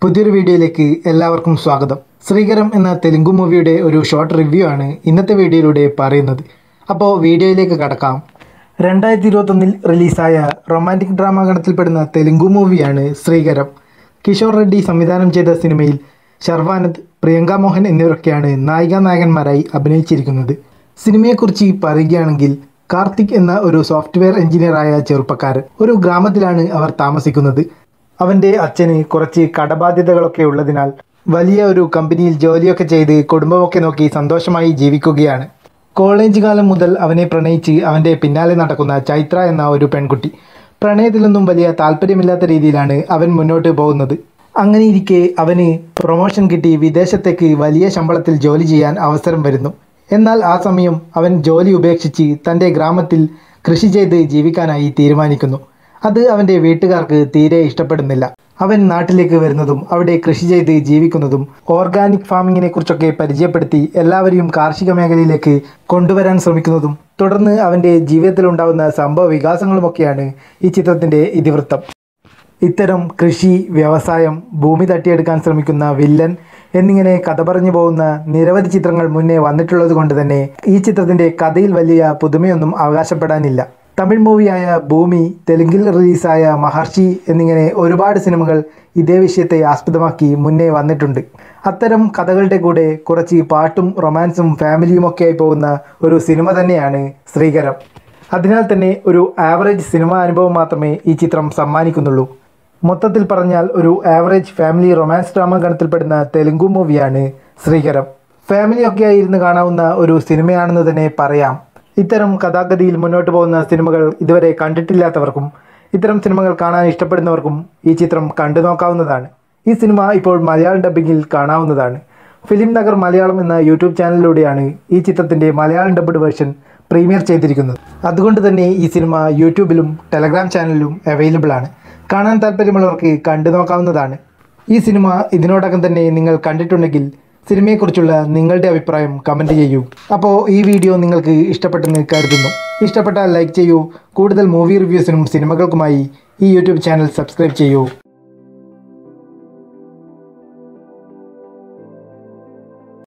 പുതിയൊരു വീഡിയോയിലേക്ക് എല്ലാവർക്കും സ്വാഗതം ശ്രീകരം എന്ന തെലുങ്ക് മൂവിയുടെ ഒരു ഷോർട്ട് റിവ്യൂ ആണ് ഇന്നത്തെ വീഡിയോയിലൂടെ പറയുന്നത് അപ്പോൾ വീഡിയോയിലേക്ക് കടക്കാം രണ്ടായിരത്തി ഇരുപത്തൊന്നിൽ റിലീസായ റൊമാൻറ്റിക് ഡ്രാമ ഗണത്തിൽപ്പെടുന്ന തെലുങ്ക് മൂവിയാണ് ശ്രീകരം കിഷോർ റെഡ്ഡി സംവിധാനം ചെയ്ത സിനിമയിൽ ശർവാനന്ദ് പ്രിയങ്ക മോഹൻ എന്നിവരൊക്കെയാണ് നായികാ നായകന്മാരായി അഭിനയിച്ചിരിക്കുന്നത് സിനിമയെക്കുറിച്ച് പറയുകയാണെങ്കിൽ കാർത്തിക് എന്ന ഒരു സോഫ്റ്റ്വെയർ എഞ്ചിനീയറായ ചെറുപ്പക്കാരൻ ഒരു ഗ്രാമത്തിലാണ് അവർ താമസിക്കുന്നത് അവൻ്റെ അച്ഛന് കുറച്ച് കടബാധ്യതകളൊക്കെ ഉള്ളതിനാൽ വലിയ ഒരു കമ്പനിയിൽ ജോലിയൊക്കെ ചെയ്ത് കുടുംബമൊക്കെ നോക്കി സന്തോഷമായി ജീവിക്കുകയാണ് കോളേജ് കാലം മുതൽ അവനെ പ്രണയിച്ച് അവൻ്റെ പിന്നാലെ നടക്കുന്ന ചൈത്ര എന്ന ഒരു പെൺകുട്ടി പ്രണയത്തിലൊന്നും വലിയ താല്പര്യമില്ലാത്ത രീതിയിലാണ് അവൻ മുന്നോട്ട് പോകുന്നത് അങ്ങനെ ഇരിക്കെ അവന് പ്രൊമോഷൻ കിട്ടി വിദേശത്തേക്ക് വലിയ ശമ്പളത്തിൽ ജോലി ചെയ്യാൻ അവസരം വരുന്നു എന്നാൽ ആ സമയം അവൻ ജോലി ഉപേക്ഷിച്ച് തൻ്റെ ഗ്രാമത്തിൽ കൃഷി ചെയ്ത് ജീവിക്കാനായി തീരുമാനിക്കുന്നു അത് അവൻ്റെ വീട്ടുകാർക്ക് തീരെ ഇഷ്ടപ്പെടുന്നില്ല അവൻ നാട്ടിലേക്ക് വരുന്നതും അവിടെ കൃഷി ചെയ്ത് ജീവിക്കുന്നതും ഓർഗാനിക് ഫാമിങ്ങിനെ കുറിച്ചൊക്കെ പരിചയപ്പെടുത്തി എല്ലാവരെയും കാർഷിക മേഖലയിലേക്ക് കൊണ്ടുവരാൻ ശ്രമിക്കുന്നതും തുടർന്ന് അവൻ്റെ ജീവിതത്തിലുണ്ടാകുന്ന സംഭവ വികാസങ്ങളുമൊക്കെയാണ് ഈ ചിത്രത്തിൻ്റെ ഇതിവൃത്തം ഇത്തരം കൃഷി വ്യവസായം ഭൂമി തട്ടിയെടുക്കാൻ ശ്രമിക്കുന്ന വില്ലൻ എന്നിങ്ങനെ കഥ പറഞ്ഞു പോകുന്ന നിരവധി ചിത്രങ്ങൾ മുന്നേ വന്നിട്ടുള്ളത് കൊണ്ട് തന്നെ ഈ ചിത്രത്തിൻ്റെ കഥയിൽ വലിയ പുതുമയൊന്നും അവകാശപ്പെടാനില്ല തമിഴ് മൂവിയായ ഭൂമി തെലുങ്കിൽ റിലീസായ മഹർഷി എന്നിങ്ങനെ ഒരുപാട് സിനിമകൾ ഇതേ വിഷയത്തെ ആസ്പദമാക്കി മുന്നേ വന്നിട്ടുണ്ട് അത്തരം കഥകളുടെ കൂടെ കുറച്ച് പാട്ടും റൊമാൻസും ഫാമിലിയുമൊക്കെയായി പോകുന്ന ഒരു സിനിമ തന്നെയാണ് ശ്രീകരം അതിനാൽ തന്നെ ഒരു ആവറേജ് സിനിമാ അനുഭവം മാത്രമേ ഈ ചിത്രം സമ്മാനിക്കുന്നുള്ളൂ മൊത്തത്തിൽ പറഞ്ഞാൽ ഒരു ആവറേജ് ഫാമിലി റൊമാൻസ് ഡ്രാമ ഗണത്തിൽപ്പെടുന്ന തെലുങ്കു മൂവിയാണ് ശ്രീകരം ഫാമിലി ഒക്കെ ഇരുന്ന് കാണാവുന്ന ഒരു സിനിമയാണെന്ന് തന്നെ പറയാം ഇത്തരം കഥാഗതിയിൽ മുന്നോട്ട് പോകുന്ന സിനിമകൾ ഇതുവരെ കണ്ടിട്ടില്ലാത്തവർക്കും ഇത്തരം സിനിമകൾ കാണാൻ ഇഷ്ടപ്പെടുന്നവർക്കും ഈ ചിത്രം കണ്ടു നോക്കാവുന്നതാണ് ഈ സിനിമ ഇപ്പോൾ മലയാളം ഡബ്ബിങ്ങിൽ കാണാവുന്നതാണ് ഫിലിം നഗർ മലയാളം എന്ന യൂട്യൂബ് ചാനലിലൂടെയാണ് ഈ ചിത്രത്തിൻ്റെ മലയാളം ഡബ്ഡ് വേർഷൻ പ്രീമിയർ ചെയ്തിരിക്കുന്നത് അതുകൊണ്ട് തന്നെ ഈ സിനിമ യൂട്യൂബിലും ടെലഗ്രാം ചാനലിലും അവൈലബിൾ ആണ് കാണാൻ താല്പര്യമുള്ളവർക്ക് കണ്ടു നോക്കാവുന്നതാണ് ഈ സിനിമ ഇതിനോടകം തന്നെ നിങ്ങൾ കണ്ടിട്ടുണ്ടെങ്കിൽ സിനിമയെക്കുറിച്ചുള്ള നിങ്ങളുടെ അഭിപ്രായം കമൻറ്റ് ചെയ്യൂ അപ്പോൾ ഈ വീഡിയോ നിങ്ങൾക്ക് ഇഷ്ടപ്പെട്ടെന്ന് കരുതുന്നു ഇഷ്ടപ്പെട്ടാൽ ലൈക്ക് ചെയ്യൂ കൂടുതൽ മൂവി റിവ്യൂസിനും സിനിമകൾക്കുമായി ഈ യൂട്യൂബ് ചാനൽ സബ്സ്ക്രൈബ് ചെയ്യൂ